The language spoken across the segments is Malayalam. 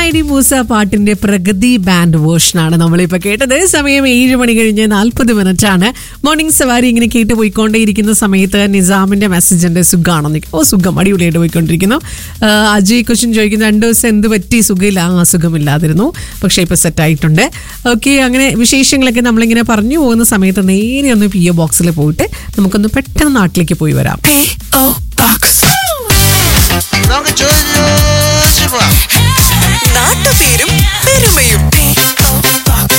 ഐ ഡി മൂസ പാട്ടിന്റെ പ്രഗതി ബാൻഡ് വേർഷനാണ് നമ്മളിപ്പോ കേട്ടത് സമയം ഏഴ് മണി കഴിഞ്ഞ് നാൽപ്പത് മിനിറ്റ് ആണ് മോർണിംഗ് സവാരി ഇങ്ങനെ കേട്ട് പോയിക്കൊണ്ടേയിരിക്കുന്ന സമയത്ത് നിസാമിന്റെ മെസ്സേജിന്റെ സുഖാണെന്ന് ഓ സുഖം അടിപൊളിയായിട്ട് പോയിക്കൊണ്ടിരിക്കുന്നു ആ, അജയ് ക്വസ്റ്റ്യൻ ചോദിക്കുന്ന രണ്ട് ദിവസം എന്ത് പറ്റി സുഖമില്ല ആ സുഖമില്ലാതിരുന്നു പക്ഷേ ഇപ്പൊ സെറ്റ് ആയിട്ടുണ്ട് ഓക്കെ അങ്ങനെ വിശേഷങ്ങളൊക്കെ നമ്മളിങ്ങനെ പറഞ്ഞു പോകുന്ന സമയത്ത് നേരെ ഒന്ന് പി ഒ ബോക്സിൽ പോയിട്ട് നമുക്കൊന്ന് പെട്ടെന്ന് നാട്ടിലേക്ക് പോയി വരാം P.O. Box. നമുക്ക് ചോദിച്ചു പോവാം നാട്ടുപേരും പെരുമയും P.O. Box.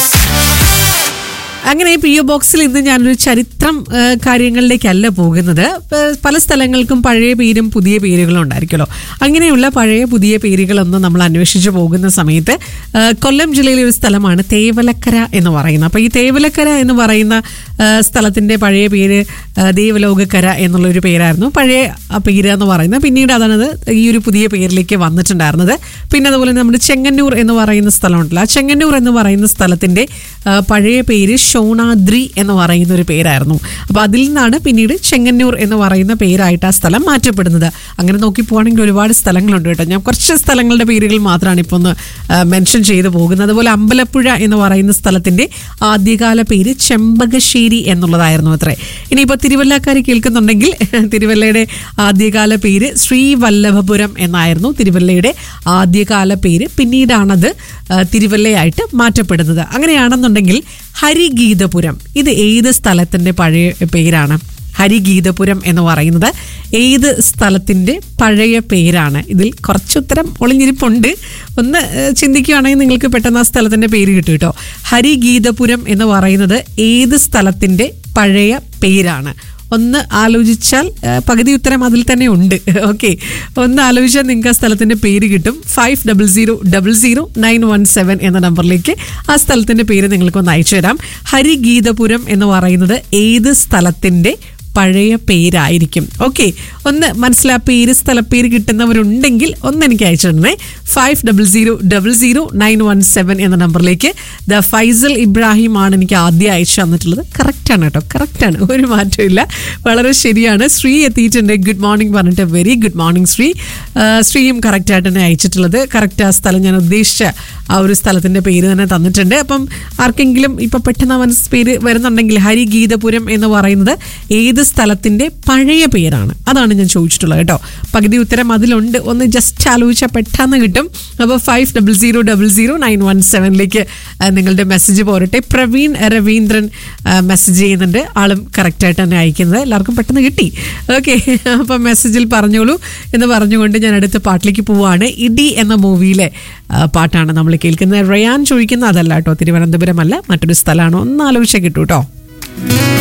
അങ്ങനെ പി ഒ ബോക്സിൽ ഇന്ന് ഞാനൊരു ചരിത്രം ആ, കാര്യങ്ങളിലേക്കല്ല പോകുന്നത് ആ, പല സ്ഥലങ്ങൾക്കും പഴയ പേരും പുതിയ പേരുകളും ഉണ്ടായിരിക്കുമല്ലോ അങ്ങനെയുള്ള പഴയ പുതിയ പേരുകളൊന്നും നമ്മൾ അന്വേഷിച്ച് പോകുന്ന സമയത്ത് ആ, കൊല്ലം ജില്ലയിലെ ഒരു സ്ഥലമാണ് തേവലക്കര എന്ന് പറയുന്നത് അപ്പോൾ ഈ തേവലക്കര എന്ന് പറയുന്ന ആ, സ്ഥലത്തിന്റെ പഴയ പേര് ആ, ദേവലോകക്കര എന്നുള്ളൊരു പേരായിരുന്നു പഴയ ആ പേര് എന്ന് പറയുന്നത് പിന്നീട് അതാണത് ഈ ഒരു പുതിയ പേരിലേക്ക് വന്നിട്ടുണ്ടായിരുന്നത് പിന്നെ അതുപോലെ നമ്മുടെ ചെങ്ങന്നൂർ എന്ന് പറയുന്ന സ്ഥലമുണ്ടല്ലോ ആ ചെങ്ങന്നൂർ എന്ന് പറയുന്ന സ്ഥലത്തിന്റെ ആ, പഴയ പേര് ഷോണാദ്രി എന്ന് പറയുന്ന ഒരു പേരായിരുന്നു അപ്പോൾ അതിൽ നിന്നാണ് പിന്നീട് ചെങ്ങന്നൂർ എന്ന് പറയുന്ന പേരായിട്ട് ആ സ്ഥലം മാറ്റപ്പെടുന്നത് അങ്ങനെ നോക്കി പോവാണെങ്കിൽ ഒരുപാട് സ്ഥലങ്ങളുണ്ട് കേട്ടോ ഞാൻ കുറച്ച് സ്ഥലങ്ങളുടെ പേരുകൾ മാത്രമാണ് ഇപ്പോൾ ഒന്ന് മെൻഷൻ ചെയ്തു പോകുന്നത് അതുപോലെ അമ്പലപ്പുഴ എന്ന് പറയുന്ന സ്ഥലത്തിന്റെ ആദ്യകാല പേര് ചെമ്പകശ്ശേരി എന്നുള്ളതായിരുന്നു അത്രേ ഇനിയിപ്പോൾ തിരുവല്ലക്കാർ കേൾക്കുന്നുണ്ടെങ്കിൽ തിരുവല്ലയുടെ ആദ്യകാല പേര് ശ്രീവല്ലഭപുരം എന്നായിരുന്നു തിരുവല്ലയുടെ ആദ്യകാല പേര് പിന്നീടാണത് ആ, തിരുവല്ലയായിട്ട് മാറ്റപ്പെടുന്നത് അങ്ങനെയാണെന്നുണ്ടെങ്കിൽ ഹരിഗീതപുരം ഇത് ഏത് സ്ഥലത്തിന്റെ പഴയ പേരാണ് ഹരിഗീതപുരം എന്ന് പറയുന്നത് ഏത് സ്ഥലത്തിന്റെ പഴയ പേരാണ് ഇതിൽ കുറച്ചുത്തരം ഒളിഞ്ഞിരിപ്പുണ്ട് ഒന്ന് ഏഹ്, ചിന്തിക്കുകയാണെങ്കിൽ നിങ്ങൾക്ക് പെട്ടെന്ന് ആ സ്ഥലത്തിന്റെ പേര് കിട്ടും കേട്ടോ ഹരിഗീതപുരം എന്ന് പറയുന്നത് ഏത് സ്ഥലത്തിന്റെ പഴയ പേരാണ് ഒന്ന് ആലോചിച്ചാൽ ആ, പകുതി ഉത്തരം അതിൽ തന്നെ ഉണ്ട് ഓക്കെ ഒന്ന് ആലോചിച്ചാൽ നിങ്ങൾക്ക് ആ സ്ഥലത്തിന്റെ പേര് കിട്ടും five double zero double zero nine one seven എന്ന നമ്പറിലേക്ക് ആ സ്ഥലത്തിന്റെ പേര് നിങ്ങൾക്കൊന്ന് അയച്ചു തരാം ഹരിഗീതപുരം എന്ന് പറയുന്നത് ഏത് സ്ഥലത്തിന്റെ പഴയ പേരായിരിക്കും ഓക്കെ ഒന്ന് മനസ്സിലാ പേര് സ്ഥലപ്പേര് കിട്ടുന്നവരുണ്ടെങ്കിൽ ഒന്ന് എനിക്ക് അയച്ചിടണേ five double zero double zero nine one seven എന്ന നമ്പറിലേക്ക് ദ ഫൈസൽ ഇബ്രാഹിം ആണ് എനിക്ക് ആദ്യം അയച്ചു തന്നിട്ടുള്ളത് കറക്റ്റാണ് കേട്ടോ കറക്റ്റാണ് ഒരു മാറ്റമില്ല വളരെ ശരിയാണ് ശ്രീ എത്തിയിട്ടുണ്ട് ഗുഡ് മോർണിംഗ് പറഞ്ഞിട്ട് വെരി ഗുഡ് മോർണിംഗ് ശ്രീ ആ, ശ്രീയും കറക്റ്റായിട്ട് തന്നെ അയച്ചിട്ടുള്ളത് കറക്റ്റ് ആ സ്ഥലം ഞാൻ ഉദ്ദേശിച്ച ആ ഒരു സ്ഥലത്തിന്റെ പേര് തന്നെ തന്നിട്ടുണ്ട് അപ്പം ആർക്കെങ്കിലും ഇപ്പൊ പെട്ടെന്ന് ആ മനസ്സ് പേര് വരുന്നുണ്ടെങ്കിൽ ഹരിഗീതപുരം എന്ന് പറയുന്നത് ഏത് സ്ഥലത്തിന്റെ പഴയ പേരാണ് അതാണ് ഞാൻ ചോദിച്ചിട്ടുള്ളത് കേട്ടോ പകുതി ഉത്തരം അതിലുണ്ട് ഒന്ന് ജസ്റ്റ് ആലോചിച്ചാൽ പെട്ടെന്ന് കിട്ടും അപ്പോൾ five double zero double zero nine one സെവനിലേക്ക് നിങ്ങളുടെ മെസ്സേജ് പോരട്ടെ പ്രവീൺ രവീന്ദ്രൻ മെസ്സേജ് ചെയ്യുന്നുണ്ട് ആളും കറക്റ്റായിട്ട് തന്നെ അയക്കുന്നത് എല്ലാവർക്കും പെട്ടെന്ന് കിട്ടി ഓക്കെ അപ്പം മെസ്സേജിൽ പറഞ്ഞോളൂ എന്ന് പറഞ്ഞുകൊണ്ട് ഞാൻ അടുത്ത പാട്ടിലേക്ക് പോവാണ് ഇടി എന്ന മൂവിയിലെ ആ, പാട്ടാണ് നമ്മൾ കേൾക്കുന്നത് റയാൻ ചോദിക്കുന്ന അതല്ല കേട്ടോ തിരുവനന്തപുരം അല്ല മറ്റൊരു സ്ഥലമാണ് ഒന്ന് ആലോചിച്ചാൽ കിട്ടൂ കേട്ടോ